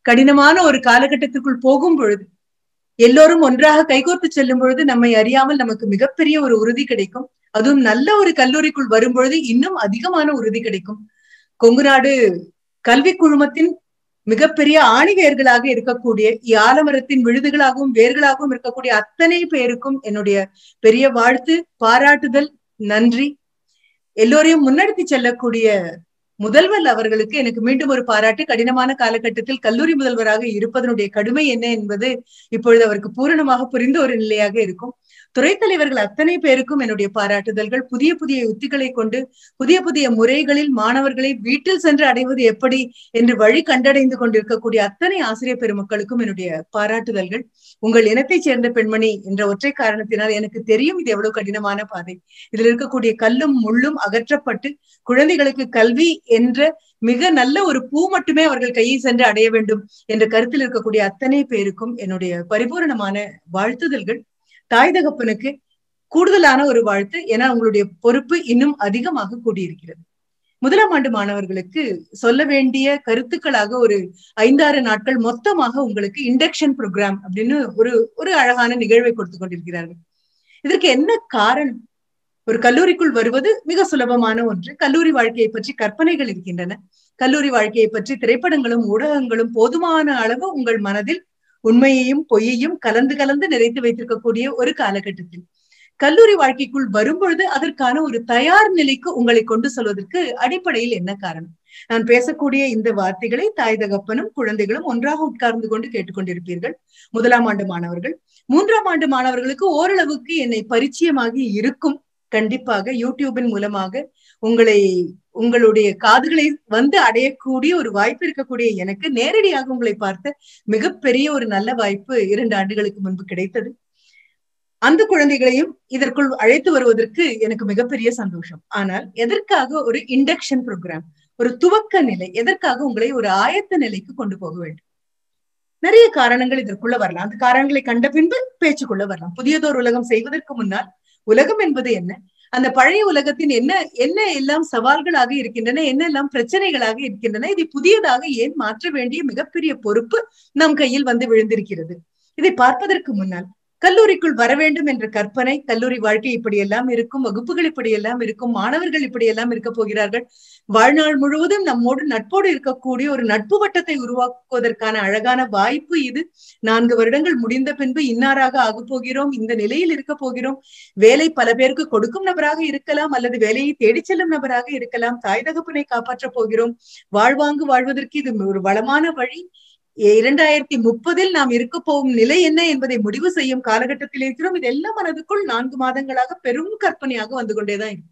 கடினமான ஒரு காலகட்டத்திற்குள் போகும் பொழுது எல்லோரும் ஒன்றாக கைகோர்த்து செல்லும் பொழுது நம்மை அறியாமல் நமக்கு மிகப்பெரிய ஒரு உறுதி கிடைக்கும் அதுவும் நல்ல ஒரு கல்லூரிக்குள் வரும் பொழுது இன்னும் அதிகமான உறுதி கிடைக்கும் கொங்குநாடு கல்வி குழுமத்தின் மிகப்பெரிய ஆணிவேர்களாக இருக்கக்கூடிய ஆலமரத்தின் விழுதுகளாகவும் வேர்களாகவும் இருக்கக்கூடிய அத்தனை பேருக்கும் என்னுடைய பெரிய வாழ்த்து பாராட்டுதல் நன்றி எல்லோரையும் முன்னெடுத்து செல்லக்கூடிய முதல்வர் அவர்களுக்கு எனக்கு மீண்டும் ஒரு பாராட்டு கடினமான காலகட்டத்தில் கல்லூரி முதல்வராக இருப்பதனுடைய கடுமை என்ன என்பது இப்பொழுது அவருக்கு பூரணமாக புரிந்த ஒரு நிலையாக இருக்கும் துறை தலைவர்கள் அத்தனை பேருக்கும் என்னுடைய பாராட்டுதல்கள் புதிய புதிய யுத்திகளை கொண்டு புதிய புதிய முறைகளில் மாணவர்களை வீட்டில் சென்று அடைவது எப்படி என்று வழி கண்டடைந்து கொண்டிருக்கக்கூடிய அத்தனை ஆசிரியர் பெருமக்களுக்கும் என்னுடைய பாராட்டுதல்கள் உங்கள் இனத்தைச் சேர்ந்த பெண்மணி என்ற ஒற்றை காரணத்தினால் எனக்கு தெரியும் இது எவ்வளவு கடினமான பாதை இதில் இருக்கக்கூடிய கல்லும் முள்ளும் அகற்றப்பட்டு குழந்தைகளுக்கு கல்வி என்ற மிக நல்ல ஒரு பூ மட்டுமே அவர்கள் கையை சென்று அடைய வேண்டும் என்ற கருத்தில் இருக்கக்கூடிய அத்தனை பேருக்கும் என்னுடைய பரிபூரணமான வாழ்த்துதல்கள் தாய் தகப்பனுக்கு கூடுதலான ஒரு வாழ்த்து ஏன்னா உங்களுடைய பொறுப்பு இன்னும் அதிகமாக கூடியிருக்கிறது முதலாம் ஆண்டு மாணவர்களுக்கு சொல்ல வேண்டிய கருத்துக்களாக ஒரு ஐந்தாறு நாட்கள் மொத்தமாக உங்களுக்கு இண்டக்ஷன் ப்ரோக்ராம் அப்படின்னு ஒரு ஒரு அழகான நிகழ்வை கொடுத்து கொண்டிருக்கிறார்கள் இதற்கு என்ன காரணம் ஒரு கல்லூரிக்குள் வருவது மிக சுலபமான ஒன்று கல்லூரி வாழ்க்கையை பற்றி கற்பனைகள் இருக்கின்றன கல்லூரி வாழ்க்கையை பற்றி திரைப்படங்களும் ஊடகங்களும் போதுமான அளவு உங்கள் மனதில் உண்மையையும் பொய்யையும் கலந்து கலந்து நிறைத்து வைத்திருக்கக்கூடிய ஒரு காலகட்டத்தில் கல்லூரி வாழ்க்கைக்குள் வரும்பொழுது அதற்கான ஒரு தயார் நிலைக்கு உங்களை கொண்டு செல்வதற்கு அடிப்படையில் என்ன காரணம் நான் பேசக்கூடிய இந்த வார்த்தைகளை தாய் தகப்பனும் குழந்தைகளும் ஒன்றாக உட்கார்ந்து கொண்டு கேட்டுக்கொண்டிருப்பீர்கள் முதலாம் ஆண்டு மாணவர்கள் மூன்றாம் ஆண்டு மாணவர்களுக்கு ஓரளவுக்கு என்னை பரிச்சயமாகி இருக்கும் கண்டிப்பாக யூடியூபின் மூலமாக உங்களை உங்களுடைய காதுகளை வந்து அடையக்கூடிய ஒரு வாய்ப்பு இருக்கக்கூடிய எனக்கு நேரடியாக உங்களை பார்த்த மிகப்பெரிய ஒரு நல்ல வாய்ப்பு இரண்டு ஆண்டுகளுக்கு முன்பு கிடைத்தது அந்த குழந்தைகளையும் இதற்குள் அழைத்து வருவதற்கு எனக்கு மிகப்பெரிய சந்தோஷம் ஆனால் எதற்காக ஒரு இண்டக்ஷன் ப்ரோக்ராம் ஒரு துவக்க நிலை எதற்காக உங்களை ஒரு ஆயத்த நிலைக்கு கொண்டு போக வேண்டும் நிறைய காரணங்கள் இதற்குள்ள வரலாம் அந்த காரணங்களை கண்ட பின்பு பேச்சுக்குள்ள வரலாம் புதியதோர் உலகம் செய்வதற்கு முன்னால் உலகம் என்பது என்ன அந்த பழைய உலகத்தின் என்ன என்ன எல்லாம் சவால்களாக இருக்கின்றன என்ன எல்லாம் பிரச்சனைகளாக இருக்கின்றன இதை புதியதாக ஏன் மாற்ற வேண்டிய மிகப்பெரிய பொறுப்பு நம் கையில் வந்து விழுந்திருக்கிறது இதை பார்ப்பதற்கு முன்னால் கல்லூரிக்குள் வர வேண்டும் என்ற கற்பனை கல்லூரி வாழ்க்கை இப்படியெல்லாம் இருக்கும் வகுப்புகள் இப்படியெல்லாம் இருக்கும் மாணவர்கள் இப்படியெல்லாம் இருக்க போகிறார்கள் வாழ்நாள் முழுவதும் நம்மோடு நட்போடு இருக்கக்கூடிய ஒரு நட்பு வட்டத்தை உருவாக்குவதற்கான அழகான வாய்ப்பு இது நான்கு வருடங்கள் முடிந்த பின்பு இன்னாராக ஆக போகிறோம் இந்த நிலையில் இருக்க போகிறோம் வேலை பல பேருக்கு கொடுக்கும் நபராக இருக்கலாம் அல்லது வேலையை தேடிச் செல்லும் நபராக இருக்கலாம் தாய் தகப்பனை காப்பாற்றப் போகிறோம் வாழ்வாங்கு வாழ்வதற்கு இது ஒரு வளமான வழி இரண்டாயிரத்தி முப்பதில் நாம் இருக்க போகும் நிலை என்ன என்பதை முடிவு செய்யும் காலகட்டத்தில் இருக்கிறோம் இதெல்லாம் மனதுக்குள் நான்கு மாதங்களாக பெரும் கற்பனையாக வந்து கொண்டேதான் இருக்கு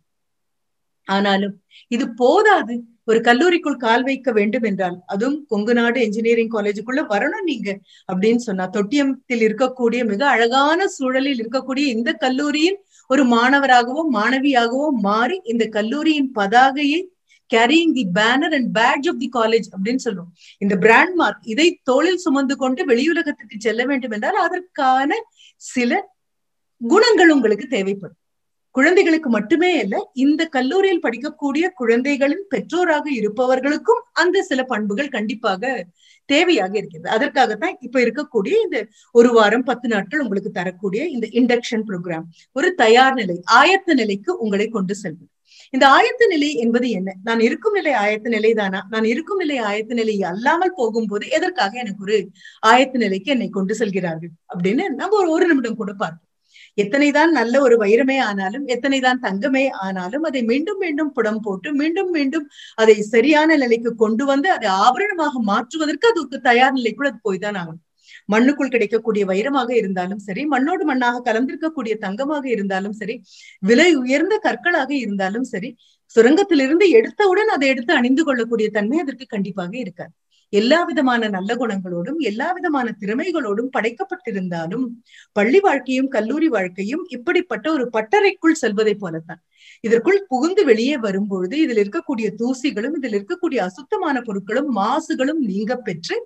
ஆனாலும் இது போதாது ஒரு கல்லூரிக்குள் கால் வைக்க வேண்டும் என்றால் அதுவும் கொங்கு நாடு என்ஜினியரிங் காலேஜுக்குள்ள வரணும் நீங்க அப்படின்னு சொன்னா தொட்டியத்தில் இருக்கக்கூடிய மிக அழகான சூழலில் இருக்கக்கூடிய இந்த கல்லூரியில் ஒரு மாணவராகவோ மாணவியாகவோ மாறி இந்த கல்லூரியின் பதாகையை carrying the banner and batch of the college அப்படின்னு சொல்லுவோம் இந்த பிராண்ட் மார்க் இதை தோளில் சுமந்து கொண்டு வெளியுலகத்துக்கு செல்ல வேண்டும் என்றால் அதற்கான சில குணங்கள் உங்களுக்கு தேவைப்படும் குழந்தைகளுக்கு மட்டுமே அல்ல இந்த கல்லூரியில் படிக்கக்கூடிய குழந்தைகளின் பெற்றோராக இருப்பவர்களுக்கும் அந்த சில பண்புகள் கண்டிப்பாக தேவையாக இருக்கிறது அதற்காகத்தான் இப்ப இருக்கக்கூடிய இந்த ஒரு வாரம் பத்து நாட்கள் உங்களுக்கு தரக்கூடிய இந்த இண்டக்ஷன் ப்ரோக்ராம் ஒரு தயார் நிலை ஆயத்த நிலைக்கு உங்களை கொண்டு செல்வது இந்த ஆயத்த நிலை என்பது என்ன நான் இருக்கும் நிலை ஆயத்த நிலை தானா நான் இருக்கும் நிலை ஆயத்த நிலை அல்லாமல் போகும்போது எதற்காக எனக்கு ஒரு ஆயத்த நிலைக்கு என்னை கொண்டு செல்கிறார்கள் அப்படின்னு நம்ம ஒரு ஒரு நிமிடம் கூட பார்ப்போம் எத்தனைதான் நல்ல ஒரு வைரமே ஆனாலும் எத்தனைதான் தங்கமே ஆனாலும் அதை மீண்டும் மீண்டும் புடம் போட்டு மீண்டும் மீண்டும் அதை சரியான நிலைக்கு கொண்டு வந்து அதை ஆபரணமாக மாற்றுவதற்கு அதுக்கு தயார் நிலைக்குள் அது போய்தான் ஆகணும் மண்ணுக்குள் கிடைக்கக்கூடிய வைரமாக இருந்தாலும் சரி மண்ணோடு மண்ணாக கலந்திருக்கக்கூடிய தங்கமாக இருந்தாலும் சரி விலை உயர்ந்த கற்களாக இருந்தாலும் சரி சுரங்கத்திலிருந்து எடுத்தவுடன் அதை எடுத்து அணிந்து கொள்ளக்கூடிய தன்மை அதற்கு கண்டிப்பாக இருக்காது எல்லா விதமான நல்ல குணங்களோடும் எல்லா விதமான திறமைகளோடும் படைக்கப்பட்டிருந்தாலும் பள்ளி வாழ்க்கையும் கல்லூரி வாழ்க்கையும் இப்படிப்பட்ட ஒரு பட்டறைக்குள் செல்வதை போலத்தான் இதற்குள் புகுந்து வெளியே வரும்பொழுது இதில் இருக்கக்கூடிய தூசிகளும் இதில் இருக்கக்கூடிய அசுத்தமான பொருட்களும் மாசுகளும் நீங்க பெற்று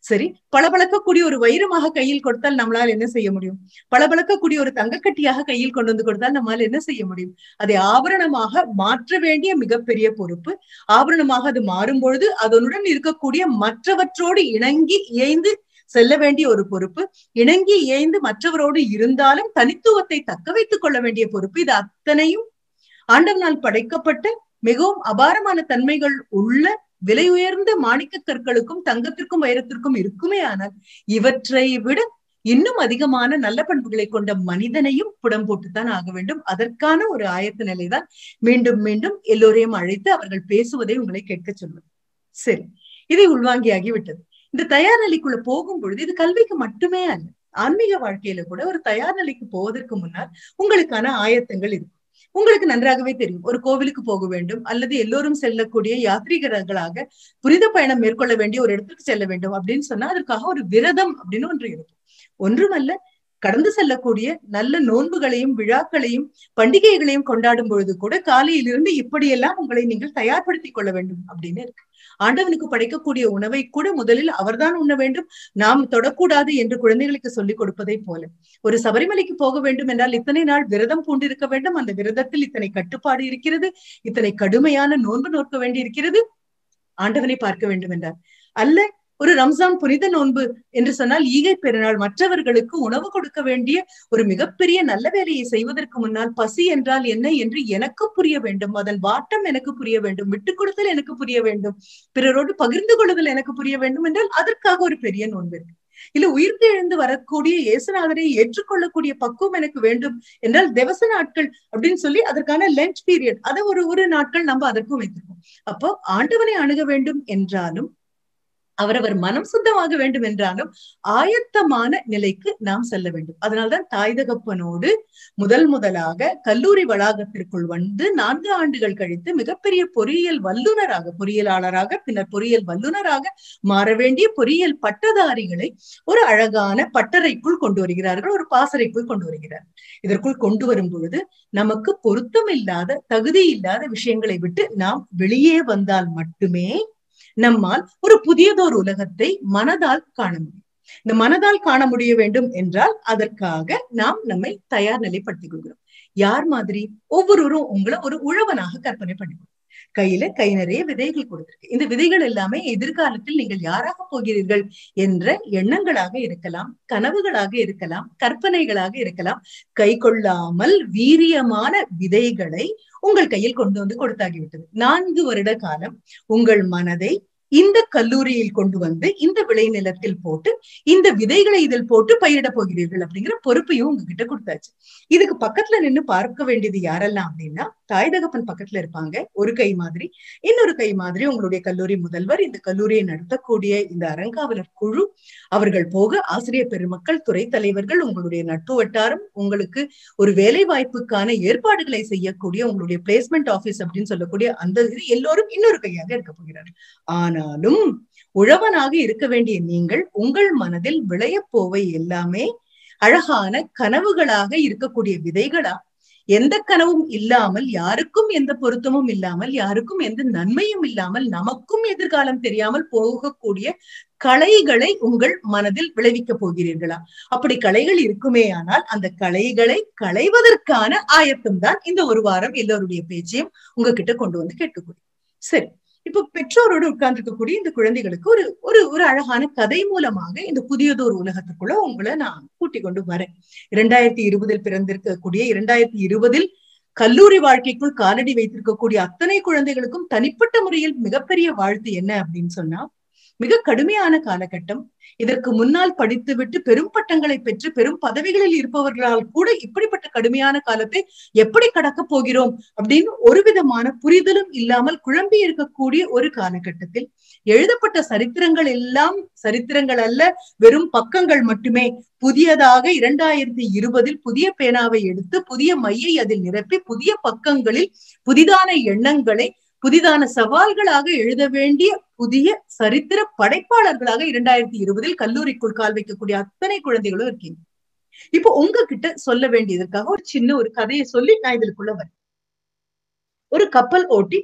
சரி பளபளக்கக்கூடிய ஒரு வைரமாக கையில் கொடுத்தால் நம்மளால் என்ன செய்ய முடியும் பளபளக்கக்கூடிய ஒரு தங்கக்கட்டியாக கையில் கொண்டு வந்து கொடுத்தால் நம்மால் என்ன செய்ய முடியும் அதை ஆபரணமாக மாற்ற வேண்டிய மிகப்பெரிய பொறுப்பு ஆபரணமாக அது மாறும் பொழுது அதனுடன் இருக்கக்கூடிய மற்றவற்றோடு இணங்கி இயைந்து செல்ல வேண்டிய ஒரு பொறுப்பு இணங்கி இயைந்து மற்றவரோடு இருந்தாலும் தனித்துவத்தை தக்க வைத்துக் கொள்ள வேண்டிய பொறுப்பு இது அத்தனையும் ஆண்டவனால் படைக்கப்பட்ட மிகவும் அபாரமான தன்மைகள் உள்ள விலை உயர்ந்த மாணிக்க கற்களுக்கும் தங்கத்திற்கும் வைரத்திற்கும் இருக்குமே ஆனால் இவற்றை விட இன்னும் அதிகமான நல்ல பண்புகளை கொண்ட மனிதனையும் புடம் போட்டுத்தான் ஆக வேண்டும் அதற்கான ஒரு ஆயத்த நிலைதான் மீண்டும் மீண்டும் எல்லோரையும் அழைத்து அவர்கள் பேசுவதை உங்களை கேட்க சொல்வது சரி இதை உள்வாங்கியாகி விட்டது இந்த தயார் நிலைக்குள்ள போகும் பொழுது இது கல்விக்கு மட்டுமே அல்ல ஆன்மீக வாழ்க்கையில கூட ஒரு தயார் நிலைக்கு போவதற்கு முன்னால் உங்களுக்கான ஆயத்தங்கள் இருக்கும் உங்களுக்கு நன்றாகவே தெரியும் ஒரு கோவிலுக்கு போக வேண்டும் அல்லது எல்லோரும் செல்லக்கூடிய யாத்ரீகர்களாக புனித பயணம் மேற்கொள்ள வேண்டிய ஒரு இடத்துக்கு செல்ல வேண்டும் அப்படின்னு சொன்னா அதற்காக ஒரு விரதம் அப்படின்னு ஒன்று இருக்கும் ஒன்றுமல்ல கடந்து செல்லக்கூடிய நல்ல நோன்புகளையும் விழாக்களையும் பண்டிகைகளையும் கொண்டாடும் பொழுது கூட காலையிலிருந்து இப்படியெல்லாம் உங்களை நீங்கள் தயார்படுத்திக் கொள்ள வேண்டும் அப்படின்னு இருக்கு ஆண்டவனுக்கு படைக்கக்கூடிய உணவை கூட முதலில் அவர்தான் உண்ண வேண்டும் நாம் தொடக்கூடாது என்று குழந்தைகளுக்கு சொல்லிக் கொடுப்பதை போல ஒரு சபரிமலைக்கு போக வேண்டும் என்றால் இத்தனை நாள் விரதம் பூண்டிருக்க வேண்டும் அந்த விரதத்தில் இத்தனை கட்டுப்பாடு இருக்கிறது இத்தனை கடுமையான நோன்பு நோக்க வேண்டி இருக்கிறது ஆண்டவனை பார்க்க வேண்டும் என்றார் அல்ல ஒரு ரம்ஜான் புனித நோன்பு என்று சொன்னால் ஈகை பெருநாள் மற்றவர்களுக்கு உணவு கொடுக்க வேண்டிய ஒரு மிகப்பெரிய நல்ல வேலையை செய்வதற்கு முன்னால் பசி என்றால் என்ன என்று எனக்கு புரிய வேண்டும் அதன் வாட்டம் எனக்கு புரிய வேண்டும் விட்டுக் கொடுத்தல் எனக்கு புரிய வேண்டும் பிறரோடு பகிர்ந்து கொள்ளுதல் எனக்கு புரிய வேண்டும் என்றால் அதற்காக ஒரு பெரிய நோன்பு இருக்கு இல்ல உயிர்த்து எழுந்து வரக்கூடிய இயேசுநாதரை ஏற்றுக்கொள்ளக்கூடிய பக்குவம் எனக்கு வேண்டும் என்றால் திவச நாட்கள் அப்படின்னு சொல்லி அதற்கான லஞ்ச் பீரியட் அதை ஒரு ஒரு நாட்கள் நம்ம அதற்கும் வைத்திருக்கோம் அப்போ ஆண்டவனை அணுக வேண்டும் என்றாலும் அவரவர் மனம் சுத்தமாக வேண்டும் என்றாலும் ஆயத்தமான நிலைக்கு நாம் செல்ல வேண்டும் அதனால்தான் தாய் தகப்பனோடு முதல் முதலாக கல்லூரி வளாகத்திற்குள் வந்து நான்கு ஆண்டுகள் கழித்து மிகப்பெரிய பொறியியல் வல்லுநராக பொறியியலாளராக பின்னர் பொறியியல் வல்லுநராக மாற வேண்டிய பொறியியல் பட்டதாரிகளை ஒரு அழகான பட்டறைக்குள் கொண்டு வருகிறார்கள் ஒரு பாசறைக்குள் கொண்டு வருகிறார் இதற்குள் கொண்டு வரும் பொழுது நமக்கு பொருத்தம் இல்லாத தகுதி இல்லாத விஷயங்களை விட்டு நாம் வெளியே வந்தால் மட்டுமே நம்மால் ஒரு புதியதோர் உலகத்தை மனதால் காண முடியும் இந்த மனதால் காண முடிய வேண்டும் என்றால் அதற்காக நாம் நம்மை தயார் நிலைப்படுத்திக் கொள்கிறோம் யார் மாதிரி ஒவ்வொருவரும் உங்களை ஒரு உழவனாக கற்பனை பண்ணிக்கணும் கையில கை நிறைய விதைகள் கொடுத்திருக்கு இந்த விதைகள் எல்லாமே எதிர்காலத்தில் நீங்கள் யாராக போகிறீர்கள் என்ற எண்ணங்களாக இருக்கலாம் கனவுகளாக இருக்கலாம் கற்பனைகளாக இருக்கலாம் கை கொள்ளாமல் வீரியமான விதைகளை உங்கள் கையில் கொண்டு வந்து கொடுத்தாகிவிட்டது நான்கு வருட காலம் உங்கள் மனதை இந்த கல்லூரியில் கொண்டு வந்து இந்த விளைநிலத்தில் போட்டு இந்த விதைகளை இதில் போட்டு பயிரிட போகிறீர்கள் அப்படிங்கிற பொறுப்பையும் உங்ககிட்ட கொடுத்தாச்சு இதுக்கு பக்கத்துல நின்று பார்க்க வேண்டியது யாரெல்லாம் அப்படின்னா தாய் தகப்பன் பக்கத்துல இருப்பாங்க ஒரு கை மாதிரி இன்னொரு கை மாதிரி உங்களுடைய கல்லூரி முதல்வர் இந்த கல்லூரியை நடத்தக்கூடிய இந்த அறங்காவலர் குழு அவர்கள் போக ஆசிரியர் பெருமக்கள் துறை தலைவர்கள் உங்களுடைய நட்பு வட்டாரம் உங்களுக்கு ஒரு வேலை வாய்ப்புக்கான ஏற்பாடுகளை செய்யக்கூடிய உங்களுடைய பிளேஸ்மெண்ட் ஆபீஸ் அப்படின்னு சொல்லக்கூடிய அந்த இது எல்லோரும் இன்னொரு கையாக இருக்க போகிறார்கள் ஆனாலும் உழவனாக இருக்க வேண்டிய நீங்கள் உங்கள் மனதில் விளையப் போவை எல்லாமே அழகான கனவுகளாக இருக்கக்கூடிய விதைகளா எந்த கனவும் இல்லாமல் யாருக்கும் எந்த பொருத்தமும் இல்லாமல் யாருக்கும் எந்த நன்மையும் இல்லாமல் நமக்கும் எதிர்காலம் தெரியாமல் போகக்கூடிய களைகளை உங்கள் மனதில் விளைவிக்க போகிறீர்களா அப்படி களைகள் இருக்குமே ஆனால் அந்த களைகளை களைவதற்கான ஆயத்தம் தான் இந்த ஒரு வாரம் எல்லோருடைய பேச்சையும் உங்ககிட்ட கொண்டு வந்து கேட்கக்கூடிய சரி இப்ப பெற்றோரோடு உட்கார்ந்து இருக்கக்கூடிய இந்த குழந்தைகளுக்கு ஒரு ஒரு ஒரு அழகான கதை மூலமாக இந்த புதியதொரு உலகத்துக்குள்ள உங்களை நான் கூட்டிக் கொண்டு வரேன் இரண்டாயிரத்தி இருபதில் பிறந்திருக்கக்கூடிய இரண்டாயிரத்தி இருபதில் கல்லூரி வாழ்க்கைக்குள் காலடி வைத்திருக்கக்கூடிய அத்தனை குழந்தைகளுக்கும் தனிப்பட்ட முறையில் மிகப்பெரிய வாழ்த்து என்ன அப்படின்னு சொன்னா மிக கடுமையான காலகட்டம் இதற்கு முன்னால் படித்துவிட்டு பெரும் பட்டங்களை பெற்று பெரும் பதவிகளில் இருப்பவர்களால் கூட இப்படிப்பட்ட கடுமையான காலத்தை எப்படி கடக்க போகிறோம் அப்படின்னு ஒரு விதமான புரிதலும் இல்லாமல் குழம்பி இருக்கக்கூடிய ஒரு காலகட்டத்தில் எழுதப்பட்ட சரித்திரங்கள் எல்லாம் சரித்திரங்கள் அல்ல வெறும் பக்கங்கள் மட்டுமே புதியதாக இரண்டாயிரத்தி இருபதில் புதிய பேனாவை எடுத்து புதிய மையை அதில் நிரப்பி புதிய பக்கங்களில் புதிதான எண்ணங்களை புதிதான சவால்களாக எழுத வேண்டிய புதிய சரித்திர படைப்பாளர்களாக இரண்டாயிரத்தி இருபதில் கல்லூரிக்குள் கால் வைக்கக்கூடிய அத்தனை குழந்தைகளும் இருக்கீங்க இப்போ உங்ககிட்ட சொல்ல வேண்டியதற்காக ஒரு சின்ன ஒரு கதையை சொல்லி நான் இதற்குள்ள வரேன் ஒரு கப்பல் ஓட்டி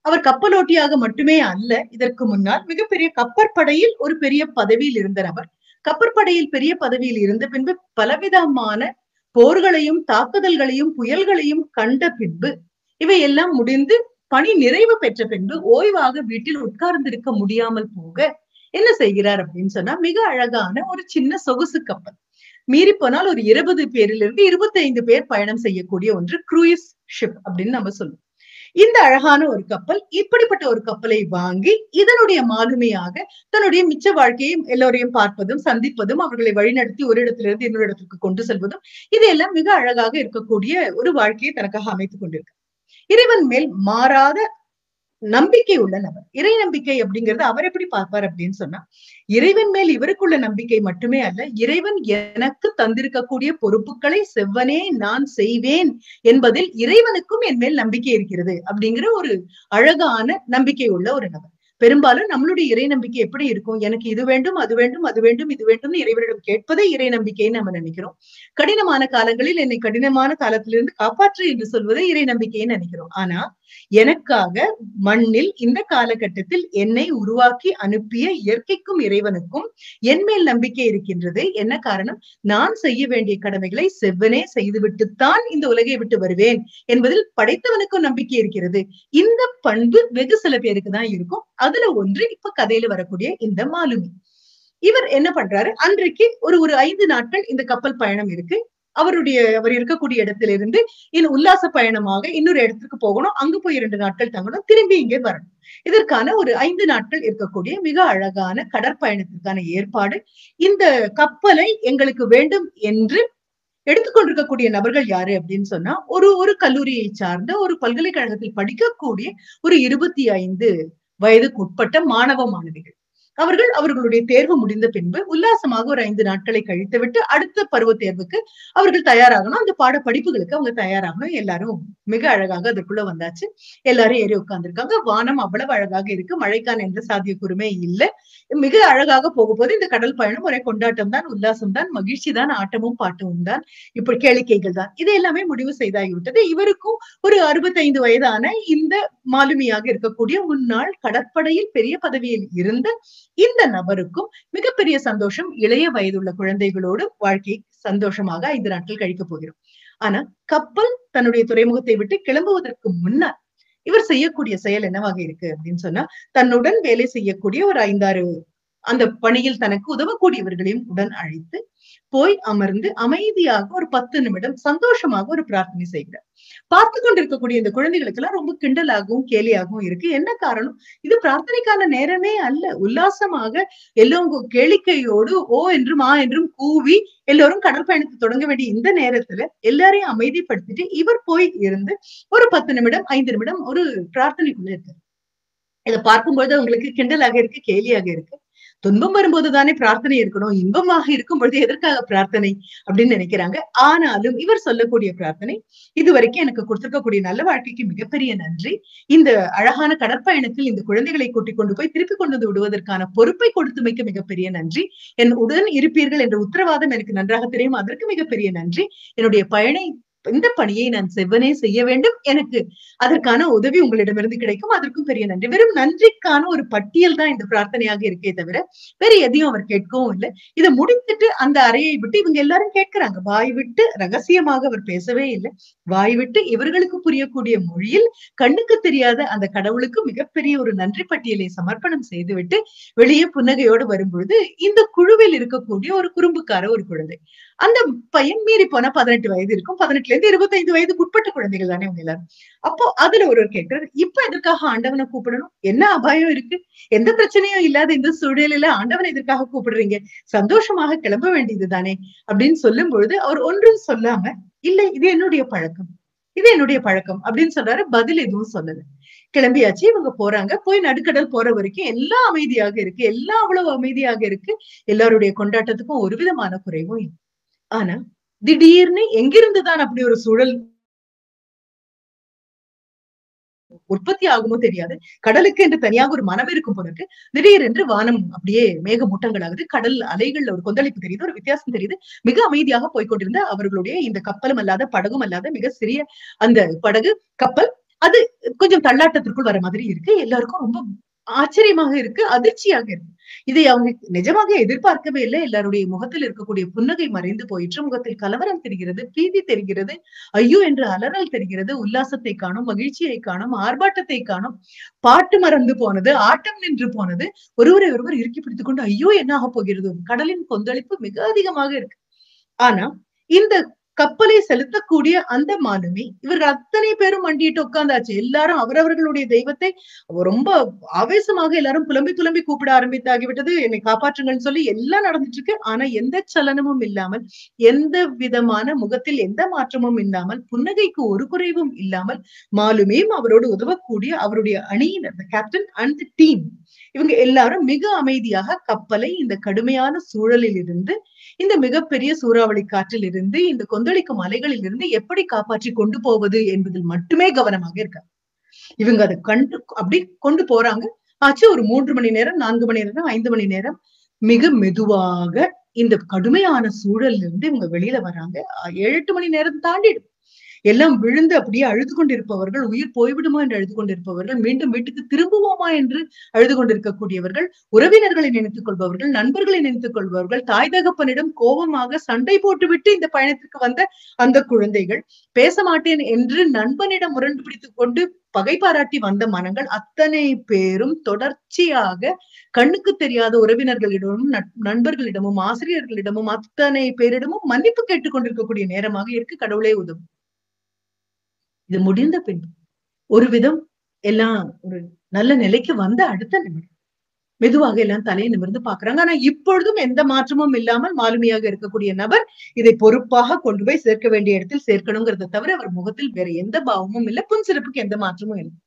அவர் கப்பலோட்டியாக மட்டுமே அல்ல இதற்கு முன்னால் மிகப்பெரிய கப்பற்படையில் ஒரு பெரிய பதவியில் இருந்த நபர் கப்பற்படையில் பெரிய பதவியில் இருந்த பின்பு பலவிதமான போர்களையும் தாக்குதல்களையும் புயல்களையும் கண்ட பின்பு இவையெல்லாம் முடிந்து பணி நிறைவு பெற்ற பின்பு ஓய்வாக வீட்டில் உட்கார்ந்திருக்க முடியாமல் போக என்ன செய்கிறார் அப்படின்னு சொன்னா மிக அழகான ஒரு சின்ன சொகுசு கப்பல் மீறி போனால் ஒரு இருபது பேரிலிருந்து இருபத்தி ஐந்து பேர் பயணம் செய்யக்கூடிய ஒன்று குரூயிஸ் ஷிப் அப்படின்னு நம்ம சொல்லுவோம் இந்த அழகான ஒரு கப்பல் இப்படிப்பட்ட ஒரு கப்பலை வாங்கி இதனுடைய மாலுமையாக தன்னுடைய மிச்ச வாழ்க்கையை எல்லோரையும் பார்ப்பதும் சந்திப்பதும் அவர்களை வழிநடத்தி ஒரு இடத்திலிருந்து இன்னொரு இடத்திற்கு கொண்டு செல்வதும் இதையெல்லாம் மிக அழகாக இருக்கக்கூடிய ஒரு வாழ்க்கையை தனக்காக அமைத்துக் கொண்டிருக்கு இறைவன் மேல் மாறாத நம்பிக்கை உள்ள நபர் இறை நம்பிக்கை அப்படிங்கிறது அவர் எப்படி பார்ப்பார் அப்படின்னு சொன்னா இறைவன் மேல் இவருக்குள்ள நம்பிக்கை மட்டுமே அல்ல இறைவன் எனக்கு தந்திருக்கக்கூடிய பொறுப்புகளை செவ்வனே நான் செய்வேன் என்பதில் இறைவனுக்கும் என் மேல் நம்பிக்கை இருக்கிறது அப்படிங்கிற ஒரு அழகான நம்பிக்கை உள்ள ஒரு நபர் பெரும்பாலும் நம்மளுடைய இறை நம்பிக்கை எப்படி இருக்கும் எனக்கு இது வேண்டும் அது வேண்டும் அது வேண்டும் இது வேண்டும் இறைவனிடம் கேட்பதே இறை நம்பிக்கைன்னு நம்ம நினைக்கிறோம் கடினமான காலங்களில் என்னை கடினமான காலத்திலிருந்து காப்பாற்று என்று சொல்வதே இறை நம்பிக்கைன்னு நினைக்கிறோம் ஆனா எனக்காக மண்ணில் இந்த காலகட்டத்தில் என்னை உருவாக்கி அனுப்பிய இயற்கைக்கும் இறைவனுக்கும் என் மேல் நம்பிக்கை இருக்கின்றது என்ன காரணம் நான் செய்ய வேண்டிய கடமைகளை செவ்வனே செய்துவிட்டுத்தான் இந்த உலகை விட்டு வருவேன் என்பதில் படைத்தவனுக்கும் நம்பிக்கை இருக்கிறது இந்த பண்பு வெகு சில பேருக்கு தான் இருக்கும் அதுல ஒன்று இப்ப கதையில வரக்கூடிய இந்த மாலுமி இவர் என்ன பண்றாரு அன்றைக்கு ஒரு ஒரு ஐந்து நாட்கள் இந்த கப்பல் பயணம் இருக்கு அவருடைய அவர் இருக்கக்கூடிய இடத்துல இருந்து இன்னும் உல்லாச பயணமாக இன்னொரு இடத்துக்கு போகணும் அங்க போய் இரண்டு நாட்கள் தங்கணும் திரும்பி இங்கே வரணும் இதற்கான ஒரு ஐந்து நாட்கள் இருக்கக்கூடிய மிக அழகான கடற்பயணத்திற்கான ஏற்பாடு இந்த கப்பலை எங்களுக்கு வேண்டும் என்று எடுத்துக்கொண்டிருக்கக்கூடிய நபர்கள் யாரு அப்படின்னு சொன்னா ஒரு ஒரு கல்லூரியை சார்ந்த ஒரு பல்கலைக்கழகத்தில் படிக்கக்கூடிய ஒரு இருபத்தி ஐந்து வயதுக்கு உட்பட்ட மாணவ மாணவிகள் அவர்கள் அவர்களுடைய தேர்வு முடிந்த பின்பு உல்லாசமாக ஒரு ஐந்து நாட்களை கழித்துவிட்டு அடுத்த பருவ தேர்வுக்கு அவர்கள் தயாராகணும் அந்த பாட படிப்புகளுக்கு அவங்க தயாராகணும் எல்லாரும் மிக அழகாக அதற்குள்ள வந்தாச்சு எல்லாரும் ஏறி உட்கார்ந்துருக்காங்க வானம் அவ்வளவு அழகாக இருக்கு மழைக்கான எந்த சாத்தியக்கூறுமே இல்லை மிக அழகாக போக போது இந்த கடல் பயணம் ஒரே கொண்டாட்டம் தான் உல்லாசம் தான் மகிழ்ச்சி தான் ஆட்டமும் பாட்டமும் தான் இப்படி கேளிக்கைகள் தான் இது எல்லாமே முடிவு செய்தாகிவிட்டது இவருக்கும் ஒரு அறுபத்தைந்து வயதான இந்த மாலுமியாக இருக்கக்கூடிய முன்னாள் கடற்படையில் பெரிய பதவியில் இருந்த இந்த நபருக்கும் மிகப்பெரிய சந்தோஷம் இளைய வயதுள்ள குழந்தைகளோடு வாழ்க்கை சந்தோஷமாக ஐந்து நாட்கள் கழிக்க போகிறோம் ஆனா கப்பல் தன்னுடைய துறைமுகத்தை விட்டு கிளம்புவதற்கு முன்னால் இவர் செய்யக்கூடிய செயல் என்னவாக இருக்கு அப்படின்னு சொன்னா தன்னுடன் வேலை செய்யக்கூடிய ஒரு ஐந்தாறு அந்த பணியில் தனக்கு உதவக்கூடியவர்களையும் உடன் அழைத்து போய் அமர்ந்து அமைதியாக ஒரு பத்து நிமிடம் சந்தோஷமாக ஒரு பிரார்த்தனை செய்கிறார் பார்த்து கொண்டிருக்கக்கூடிய இந்த குழந்தைகளுக்கு எல்லாம் ரொம்ப கிண்டலாகவும் கேலியாகவும் இருக்கு என்ன காரணம் இது பிரார்த்தனைக்கான நேரமே அல்ல உல்லாசமாக எல்லோரும் கேளிக்கையோடு ஓ என்றும் ஆ என்றும் கூவி எல்லோரும் கடல் பயணத்தை தொடங்க வேண்டிய இந்த நேரத்துல எல்லாரையும் அமைதிப்படுத்திட்டு இவர் போய் இருந்து ஒரு பத்து நிமிடம் ஐந்து நிமிடம் ஒரு பிரார்த்தனைக்குள்ள இருக்காரு இதை பார்க்கும்போது அவங்களுக்கு கிண்டலாக இருக்கு கேலியாக இருக்கு துன்பம் வரும்போது தானே பிரார்த்தனை இருக்கணும் இன்பமாக இருக்கும் பொழுது எதற்காக பிரார்த்தனை அப்படின்னு நினைக்கிறாங்க ஆனாலும் இவர் சொல்லக்கூடிய பிரார்த்தனை இதுவரைக்கும் எனக்கு கொடுத்திருக்கக்கூடிய நல்ல வாழ்க்கைக்கு மிகப்பெரிய நன்றி இந்த அழகான கடற்பயணத்தில் இந்த குழந்தைகளை கூட்டிக் கொண்டு போய் திருப்பி கொண்டு வந்து விடுவதற்கான பொறுப்பை கொடுத்துமைக்கு மிகப்பெரிய நன்றி என் உடன் இருப்பீர்கள் என்ற உத்தரவாதம் எனக்கு நன்றாக தெரியும் அதற்கு மிகப்பெரிய நன்றி என்னுடைய பயணை இந்த பணியை நான் செவ்வனே செய்ய வேண்டும் எனக்கு அதற்கான உதவி உங்களிடமிருந்து கிடைக்கும் அதற்கும் பெரிய நன்றி வெறும் நன்றிக்கான ஒரு பட்டியல் தான் இந்த பிரார்த்தனையாக இருக்கே தவிர வேற எதையும் அவர் கேட்கவும் இல்லை இதை முடித்துட்டு அந்த அறையை விட்டு இவங்க எல்லாரும் கேட்கிறாங்க வாய் விட்டு ரகசியமாக அவர் பேசவே இல்லை வாய் விட்டு இவர்களுக்கு புரியக்கூடிய மொழியில் கண்ணுக்கு தெரியாத அந்த கடவுளுக்கு மிகப்பெரிய ஒரு நன்றி பட்டியலை சமர்ப்பணம் செய்துவிட்டு வெளியே புன்னகையோடு வரும்பொழுது இந்த குழுவில் இருக்கக்கூடிய ஒரு குறும்புக்கார ஒரு குழந்தை அந்த பையன் மீறி போனா பதினெட்டு வயது இருக்கும் பதினெட்டுல இருந்து இருபத்தைந்து வயதுக்கு உட்பட்ட குழந்தைகள் தானே அவங்க எல்லாரும் அப்போ அதுல ஒருவர் கேட்கிறார் இப்ப எதற்காக ஆண்டவனை கூப்பிடணும் என்ன அபாயம் இருக்கு எந்த பிரச்சனையும் இல்லாத இந்த சூழலில ஆண்டவனை எதற்காக கூப்பிடுறீங்க சந்தோஷமாக கிளம்ப வேண்டியது தானே அப்படின்னு சொல்லும் பொழுது அவர் ஒன்றும் சொல்லாம இல்ல இது என்னுடைய பழக்கம் இது என்னுடைய பழக்கம் அப்படின்னு சொல்றாரு பதில் எதுவும் சொல்லல கிளம்பியாச்சு இவங்க போறாங்க போய் நடுக்கடல் போற வரைக்கும் எல்லாம் அமைதியாக இருக்கு எல்லாம் அவ்வளவு அமைதியாக இருக்கு எல்லாருடைய கொண்டாட்டத்துக்கும் ஒரு விதமான குறைவும் இல்லை ஆனா திடீர்னு எங்கிருந்துதான் அப்படி ஒரு சூழல் உற்பத்தி ஆகுமோ தெரியாது கடலுக்கு என்று தனியாக ஒரு மனம் இருக்கும் போல இருக்கு திடீரென்று வானம் அப்படியே மேகமூட்டங்கள் ஆகுது கடல் அலைகள்ல ஒரு கொந்தளிப்பு தெரியுது ஒரு வித்தியாசம் தெரியுது மிக அமைதியாக போய்கொண்டிருந்த அவர்களுடைய இந்த கப்பலும் அல்லாத படகும் அல்லாத மிக சிறிய அந்த படகு கப்பல் அது கொஞ்சம் தள்ளாட்டத்திற்குள் வர மாதிரி இருக்கு எல்லாருக்கும் ரொம்ப ஆச்சரியமாக இருக்கு அதிர்ச்சியாக இருக்கு இதை அவங்க நிஜமாக எதிர்பார்க்கவே இல்லை எல்லாருடைய முகத்தில் இருக்கக்கூடிய புன்னகை மறைந்து போயிற்று முகத்தில் கலவரம் தெரிகிறது பீதி தெரிகிறது ஐயோ என்று அலறல் தெரிகிறது உல்லாசத்தை காணும் மகிழ்ச்சியை காணும் ஆர்ப்பாட்டத்தை காணும் பாட்டு மறந்து போனது ஆட்டம் நின்று போனது ஒருவரை ஒருவர் இறுக்கி பிடித்துக் கொண்டு ஐயோ என்ன ஆக போகிறது கடலின் கொந்தளிப்பு மிக அதிகமாக இருக்கு ஆனா இந்த கப்பலை செலுத்தக்கூடிய அந்த மாலுமி இவர்கள் அத்தனை பேரும் மண்டிட்டு உட்கார்ந்தாச்சு எல்லாரும் அவரவர்களுடைய தெய்வத்தை ரொம்ப ஆவேசமாக எல்லாரும் புலம்பி புலம்பி கூப்பிட ஆரம்பித்தாகிவிட்டது என்னை காப்பாற்றுங்கள்னு சொல்லி எல்லாம் நடந்துட்டு இருக்கு ஆனா எந்த சலனமும் இல்லாமல் எந்த விதமான முகத்தில் எந்த மாற்றமும் இல்லாமல் புன்னகைக்கு ஒரு குறைவும் இல்லாமல் மாலுமியும் அவரோடு உதவக்கூடிய அவருடைய அணியினர் கேப்டன் அண்ட் டீம் இவங்க எல்லாரும் மிக அமைதியாக கப்பலை இந்த கடுமையான சூழலில் இருந்து இந்த மிகப்பெரிய சூறாவளி காற்றில் இருந்து இந்த கொந்தளிக்கும் அலைகளில் இருந்து எப்படி காப்பாற்றி கொண்டு போவது என்பதில் மட்டுமே கவனமாக இருக்காங்க இவங்க அதை கண்டு அப்படி கொண்டு போறாங்க ஆச்சு ஒரு மூன்று மணி நேரம் நான்கு மணி நேரம் ஐந்து மணி நேரம் மிக மெதுவாக இந்த கடுமையான சூழல்ல இருந்து இவங்க வெளியில வராங்க ஏழு எட்டு மணி நேரம் தாண்டிடும் எல்லாம் விழுந்து அப்படியே அழுது கொண்டிருப்பவர்கள் உயிர் போய்விடுமா என்று அழுது கொண்டிருப்பவர்கள் மீண்டும் வீட்டுக்கு திரும்புவோமா என்று அழுது கொண்டிருக்கக்கூடியவர்கள் உறவினர்களை நினைத்துக் கொள்பவர்கள் நண்பர்களை நினைத்துக் கொள்பவர்கள் தாய் தகப்பனிடம் கோபமாக சண்டை போட்டுவிட்டு இந்த பயணத்திற்கு வந்த அந்த குழந்தைகள் பேச மாட்டேன் என்று நண்பனிடம் முரண்டு பிடித்துக் கொண்டு பகை பாராட்டி வந்த மனங்கள் அத்தனை பேரும் தொடர்ச்சியாக கண்ணுக்கு தெரியாத உறவினர்களிடமும் நண்பர்களிடமும் ஆசிரியர்களிடமும் அத்தனை பேரிடமும் மன்னிப்பு கேட்டுக் கொண்டிருக்கக்கூடிய நேரமாக இருக்கு கடவுளே உதவும் இது முடிந்த பின் ஒரு விதம் எல்லாம் ஒரு நல்ல நிலைக்கு வந்த அடுத்த நிமிடம் மெதுவாக எல்லாம் தலையை நிமிர்ந்து பாக்குறாங்க ஆனா இப்பொழுதும் எந்த மாற்றமும் இல்லாமல் மாலுமியாக இருக்கக்கூடிய நபர் இதை பொறுப்பாக கொண்டு போய் சேர்க்க வேண்டிய இடத்தில் சேர்க்கணுங்கிறத தவிர அவர் முகத்தில் வேற எந்த பாவமும் இல்லை புன்சிறப்புக்கு எந்த மாற்றமும் இல்லை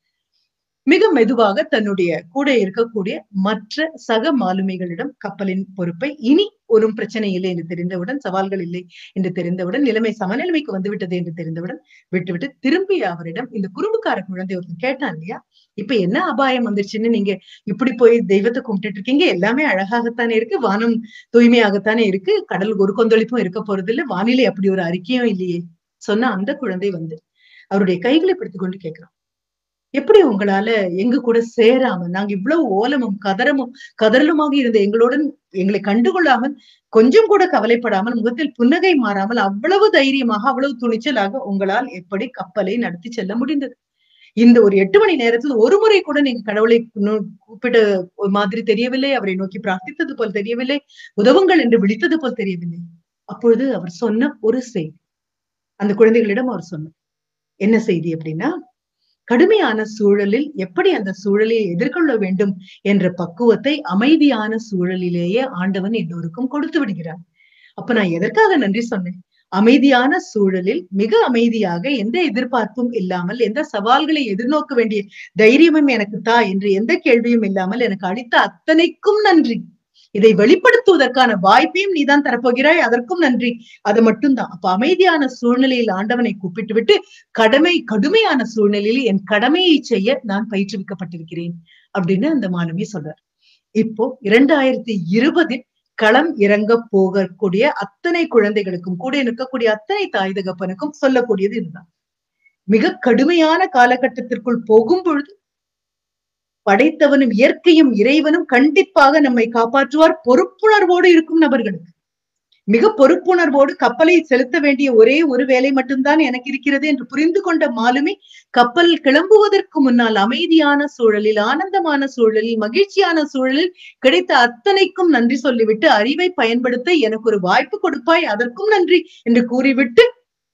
மிக மெதுவாக தன்னுடைய கூட இருக்கக்கூடிய மற்ற சக மாலுமிகளிடம் கப்பலின் பொறுப்பை இனி ஒரு பிரச்சனை இல்லை என்று தெரிந்தவுடன் சவால்கள் இல்லை என்று தெரிந்தவுடன் நிலைமை சமநிலைமைக்கு வந்துவிட்டது என்று தெரிந்தவுடன் விட்டுவிட்டு திரும்பி அவரிடம் இந்த குறும்புக்கார குழந்தை ஒருத்தன் கேட்டான் இல்லையா இப்ப என்ன அபாயம் வந்துருச்சுன்னு நீங்க இப்படி போய் தெய்வத்தை கும்பிட்டுட்டு இருக்கீங்க எல்லாமே அழகாகத்தானே இருக்கு வானம் தூய்மையாகத்தானே இருக்கு கடல் ஒரு கொந்தளிப்பும் இருக்க போறது இல்லை வானிலை அப்படி ஒரு அறிக்கையும் இல்லையே சொன்ன அந்த குழந்தை வந்து அவருடைய கைகளை பிடித்துக் கொண்டு கேட்கிறான் எப்படி உங்களால எங்க கூட சேராம நாங்க இவ்வளவு ஓலமும் கதரமும் கதறலுமாக இருந்த எங்களுடன் எங்களை கண்டுகொள்ளாமல் கொஞ்சம் கூட கவலைப்படாமல் முகத்தில் புன்னகை மாறாமல் அவ்வளவு தைரியமாக அவ்வளவு துணிச்சலாக உங்களால் எப்படி கப்பலை நடத்தி செல்ல முடிந்தது இந்த ஒரு எட்டு மணி நேரத்தில் ஒரு முறை கூட நீங்க கடவுளை கூப்பிட்ட மாதிரி தெரியவில்லை அவரை நோக்கி பிரார்த்தித்தது போல் தெரியவில்லை உதவுங்கள் என்று விழித்தது போல் தெரியவில்லை அப்பொழுது அவர் சொன்ன ஒரு செய்தி அந்த குழந்தைகளிடம் அவர் சொன்னார் என்ன செய்தி அப்படின்னா கடுமையான சூழலில் எப்படி அந்த சூழலை எதிர்கொள்ள வேண்டும் என்ற பக்குவத்தை அமைதியான சூழலிலேயே ஆண்டவன் எல்லோருக்கும் கொடுத்து விடுகிறார் அப்ப நான் எதற்காக நன்றி சொன்னேன் அமைதியான சூழலில் மிக அமைதியாக எந்த எதிர்பார்ப்பும் இல்லாமல் எந்த சவால்களை எதிர்நோக்க வேண்டிய தைரியமும் எனக்கு தா என்று எந்த கேள்வியும் இல்லாமல் எனக்கு அளித்த அத்தனைக்கும் நன்றி இதை வெளிப்படுத்துவதற்கான வாய்ப்பையும் நீதான் தரப்போகிறாய் அதற்கும் நன்றி அது மட்டும்தான் அப்ப அமைதியான சூழ்நிலையில் ஆண்டவனை கூப்பிட்டு விட்டு கடமை கடுமையான சூழ்நிலையில் என் கடமையை செய்ய நான் பயிற்றுவிக்கப்பட்டிருக்கிறேன் அப்படின்னு அந்த மாணவி சொல்றார் இப்போ இரண்டாயிரத்தி இருபதில் களம் இறங்க போகக்கூடிய அத்தனை குழந்தைகளுக்கும் கூட இருக்கக்கூடிய அத்தனை தாய் தகப்பனுக்கும் சொல்லக்கூடியது இதுதான் மிக கடுமையான காலகட்டத்திற்குள் போகும் பொழுது படைத்தவனும் இயற்கையும் இறைவனும் கண்டிப்பாக நம்மை காப்பாற்றுவார் பொறுப்புணர்வோடு இருக்கும் நபர்களுக்கு மிக பொறுப்புணர்வோடு கப்பலை செலுத்த வேண்டிய ஒரே ஒரு வேலை மட்டும்தான் எனக்கு இருக்கிறது என்று புரிந்து கொண்ட மாலுமி கப்பல் கிளம்புவதற்கு முன்னால் அமைதியான சூழலில் ஆனந்தமான சூழலில் மகிழ்ச்சியான சூழலில் கிடைத்த அத்தனைக்கும் நன்றி சொல்லிவிட்டு அறிவை பயன்படுத்த எனக்கு ஒரு வாய்ப்பு கொடுப்பாய் அதற்கும் நன்றி என்று கூறிவிட்டு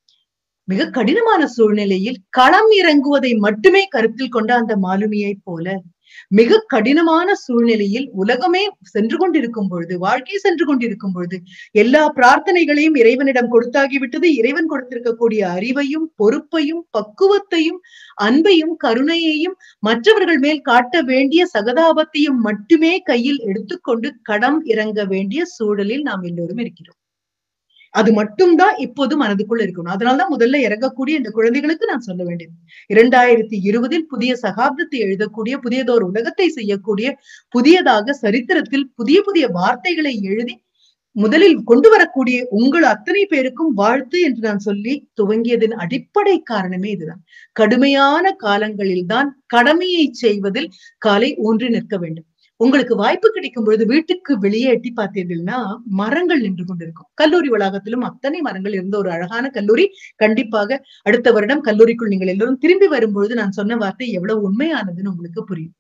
மிக கடினமான சூழ்நிலையில் களம் இறங்குவதை மட்டுமே கருத்தில் கொண்ட அந்த மாலுமியை போல மிக கடினமான சூழ்நிலையில் உலகமே சென்று கொண்டிருக்கும் பொழுது வாழ்க்கை சென்று கொண்டிருக்கும் பொழுது எல்லா பிரார்த்தனைகளையும் இறைவனிடம் கொடுத்தாகிவிட்டது இறைவன் கொடுத்திருக்கக்கூடிய அறிவையும் பொறுப்பையும் பக்குவத்தையும் அன்பையும் கருணையையும் மற்றவர்கள் மேல் காட்ட வேண்டிய சகதாபத்தையும் மட்டுமே கையில் எடுத்துக்கொண்டு கடம் இறங்க வேண்டிய சூழலில் நாம் எல்லோரும் இருக்கிறோம் அது மட்டும்தான் இப்போது மனதுக்குள்ள இருக்கணும் அதனாலதான் முதல்ல இறங்கக்கூடிய இந்த குழந்தைகளுக்கு நான் சொல்ல வேண்டியது இரண்டாயிரத்தி இருபதில் புதிய சகாப்தத்தை எழுதக்கூடிய புதியதோர் உலகத்தை செய்யக்கூடிய புதியதாக சரித்திரத்தில் புதிய புதிய வார்த்தைகளை எழுதி முதலில் கொண்டு வரக்கூடிய உங்கள் அத்தனை பேருக்கும் வாழ்த்து என்று நான் சொல்லி துவங்கியதன் அடிப்படை காரணமே இதுதான் கடுமையான காலங்களில் தான் கடமையை செய்வதில் காலை ஊன்றி நிற்க வேண்டும் உங்களுக்கு வாய்ப்பு கிடைக்கும் பொழுது வீட்டுக்கு வெளியே எட்டி பார்த்தீர்கள்னா மரங்கள் நின்று கொண்டிருக்கும் கல்லூரி வளாகத்திலும் அத்தனை மரங்கள் இருந்த ஒரு அழகான கல்லூரி கண்டிப்பாக அடுத்த வருடம் கல்லூரிக்குள் நீங்கள் எல்லோரும் திரும்பி வரும்பொழுது நான் சொன்ன வார்த்தை எவ்வளவு உண்மையானதுன்னு உங்களுக்கு புரியும்